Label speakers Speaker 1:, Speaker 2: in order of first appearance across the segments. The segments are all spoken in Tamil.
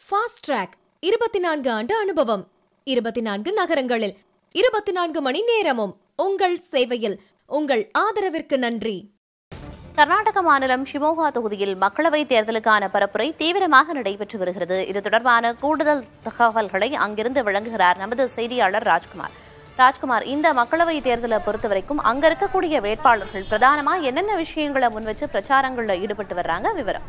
Speaker 1: ஃபாஸ்ட் ட்ராக் இருபத்தி நான்கு ஆண்டு அனுபவம் இருபத்தி நான்கு நகரங்களில் இருபத்தி நான்கு மணி நேரமும் உங்கள் சேவையில் உங்கள் ஆதரவிற்கு நன்றி
Speaker 2: கர்நாடக மாநிலம் ஷிமோகா தொகுதியில் மக்களவைத் தேர்தலுக்கான பரப்புரை தீவிரமாக நடைபெற்று வருகிறது இது தொடர்பான கூடுதல் தகவல்களை அங்கிருந்து வழங்குகிறார் நமது செய்தியாளர் ராஜ்குமார் ராஜ்குமார் இந்த மக்களவைத் தேர்தலை பொறுத்தவரைக்கும் அங்க இருக்கக்கூடிய வேட்பாளர்கள் பிரதானமா என்னென்ன விஷயங்களை முன் வச்சு பிரச்சாரங்கள்ல ஈடுபட்டு வர்றாங்க விவரம்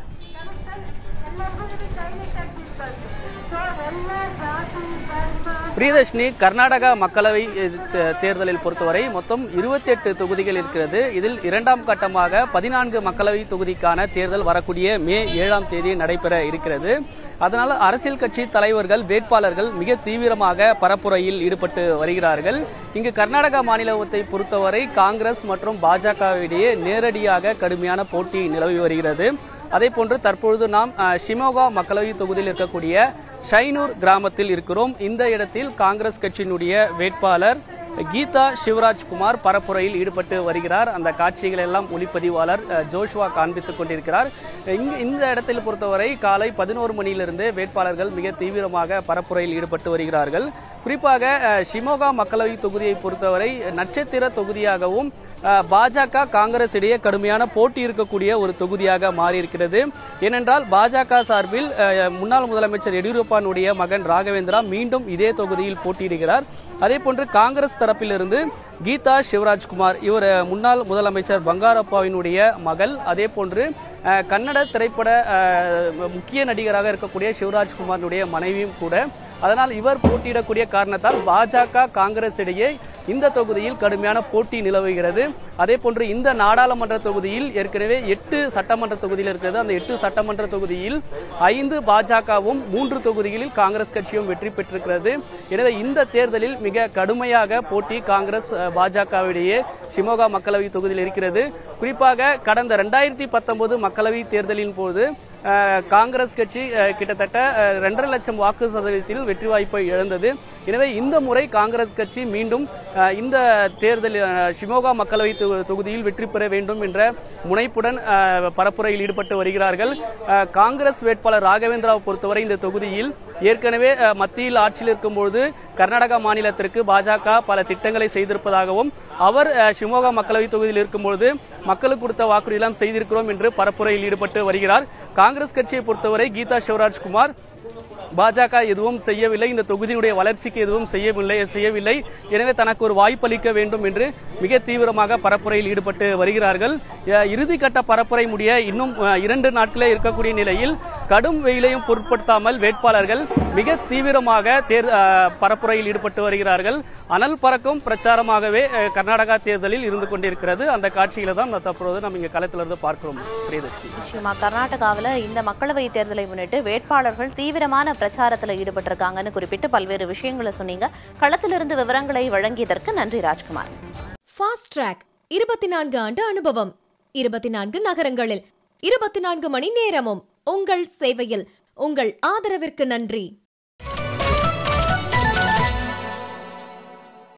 Speaker 3: பிரியதர்ஷினி கர்நாடகா மக்களவை அஹ், தே- தேர்தலில் பொறுத்தவரை மொத்தம் 28 தொகுதிகள் இருக்கிறது இதில் இரண்டாம் கட்டமாக பதினான்கு மக்களவை தொகுதிக்கான தேர்தல் வரக்கூடிய மே ஏழாம் தேதி நடைபெற இருக்கிறது அதனால் அரசியல் கட்சி தலைவர்கள் வேட்பாளர்கள் மிக தீவிரமாக பரப்புரையில் ஈடுபட்டு வருகிறார்கள் இங்கு கர்நாடகா மாநிலத்தை பொறுத்தவரை காங்கிரஸ் மற்றும் பாஜகவிடையே நேரடியாக கடுமையான போட்டி நிலவி வருகிறது அதே போன்று தற்பொழுது நாம் அஹ், ஷிமோகா மக்களவை தொகுதியில் இருக்கக்கூடிய ஷைனூர் கிராமத்தில் இருக்கிறோம் இந்த இடத்தில் காங்கிரஸ் கட்சியினுடைய வேட்பாளர் கீதா சிவராஜ்குமார் பரப்புரையில் ஈடுபட்டு வருகிறார் அந்த காட்சிகள் எல்லாம் ஒளிப்பதிவாளர் அஹ், ஜோஷுவா காண்பித்துக் கொண்டிருக்கிறார் இங்கு இந்த இடத்தில் பொறுத்தவரை காலை பதினோரு மணியிலிருந்து வேட்பாளர்கள் மிக தீவிரமாக பரப்புரையில் ஈடுபட்டு வருகிறார்கள் குறிப்பாக அஹ், ஷிமோகா மக்களவை தொகுதியை பொறுத்தவரை நட்சத்திர தொகுதியாகவும் அஹ், பாஜக காங்கிரஸ் இடையே கடுமையான போட்டி இருக்கக்கூடிய ஒரு தொகுதியாக மாறியிருக்கிறது ஏனென்றால் பாஜக சார்பில் அஹ், முன்னாள் முதலமைச்சர் எடியூரப்பானுடைய மகன் ராகவேந்திரா மீண்டும் இதே தொகுதியில் போட்டியிடுகிறார் அதே போன்று காங்கிரஸ் தரப்பிலிருந்து கீதா சிவராஜ்குமார் இவர் அஹ், முன்னாள் முதலமைச்சர் பங்காரப்பாவினுடைய மகள் அதே போன்று அஹ், கன்னட திரைப்பட அஹ், முக்கிய நடிகராக இருக்கக்கூடிய சிவராஜ்குமாரினுடைய மனைவியும் கூட அதனால் இவர் போட்டியிடக்கூடிய காரணத்தால் பாஜக காங்கிரஸ் இடையே இந்த தொகுதியில் கடுமையான போட்டி நிலவுகிறது அதே போன்று இந்த நாடாளுமன்ற தொகுதியில் ஏற்கனவே எட்டு சட்டமன்ற தொகுதியில் இருக்கிறது அந்த எட்டு சட்டமன்ற தொகுதியில் ஐந்து பாஜகவும் மூன்று தொகுதிகளில் காங்கிரஸ் கட்சியும் வெற்றி பெற்றிருக்கிறது எனவே இந்த தேர்தலில் மிக கடுமையாக போட்டி காங்கிரஸ் அஹ், பாஜகவிடையே ஷிமோகா மக்களவை தொகுதியில் இருக்கிறது குறிப்பாக கடந்த ரெண்டாயிரத்தி பத்தொன்பது மக்களவை தேர்தலின் போது அஹ், காங்கிரஸ் கட்சி அஹ், கிட்டத்தட்ட அஹ், இரண்டரை லட்சம் வாக்கு சதவீதத்தில் வெற்றி வாய்ப்பை இழந்தது எனவே இந்த முறை காங்கிரஸ் கட்சி மீண்டும் அஹ், இந்த தேர்தலில் அஹ், ஷிமோகா மக்களவை தொ- தொகுதியில் வெற்றி பெற வேண்டும் என்ற முனைப்புடன் அஹ், பரப்புரையில் ஈடுபட்டு வருகிறார்கள் அஹ், காங்கிரஸ் வேட்பாளர் ராகவேந்திராவை பொறுத்தவரை இந்த தொகுதியில் ஏற்கனவே அஹ், மத்தியில் ஆட்சியில் இருக்கும்போது கர்நாடகா மாநிலத்திற்கு பாஜக பல திட்டங்களை செய்திருப்பதாகவும் அவர் அஹ், ஷிமோகா மக்களவை தொகுதியில் இருக்கும்பொழுது மக்களுக்கு கொடுத்த வாக்குறுதியெல்லாம் செய்திருக்கிறோம் என்று பரப்புரையில் ஈடுபட்டு வருகிறார் காங்கிரஸ் கட்சியை பொறுத்தவரை கீதா சிவராஜ்குமார் பாஜக எதுவும் செய்யவில்லை இந்த தொகுதியினுடைய வளர்ச்சிக்கு எதுவும் செய்யவில்லை செய்யவில்லை எனவே தனக்கு ஒரு வாய்ப்பளிக்க வேண்டும் என்று மிக தீவிரமாக பரப்புரையில் ஈடுபட்டு வருகிறார்கள் அஹ், இறுதிக்கட்ட பரப்புரை முடிய இன்னும் அஹ், இரண்டு நாட்களே இருக்கக்கூடிய நிலையில் கடும் வெயிலையும் பொருட்படுத்தாமல் வேட்பாளர்கள் மிக தீவிரமாக தேர் அஹ், பரப்புரையில் ஈடுபட்டு வருகிறார்கள் அனல் பறக்கும் பிரச்சாரமாகவே அஹ், கர்நாடகா தேர்தலில் இருந்து கொண்டிருக்கிறது அந்த காட்சிகளை தான் நான் தற்போது நம்ம இங்க களத்திலிருந்து பார்க்கிறோம் பிரியதர்ஷினி
Speaker 2: நிச்சயமா கர்நாடகாவில் இந்த மக்களவைத் தேர்தலை முன்னிட்டு வேட்பாளர்கள் தீவிரமான பிரச்சாரத்தில் ஈடுபட்டிருக்காங்கன்னு குறிப்பிட்டு பல்வேறு விஷயங்களை சொன்னீங்க களத்திலிருந்து விவரங்களை வழங்கியதற்கு நன்றி ராஜ்குமார்
Speaker 1: ஃபாஸ்ட் ட்ராக் இருபத்தி நான்கு ஆண்டு அனுபவம் இருபத்தி நான்கு நகரங்களில் இருபத்தி நான்கு மணி நேரமும் உங்கள் சேவையில் உங்கள் ஆதரவிற்கு நன்றி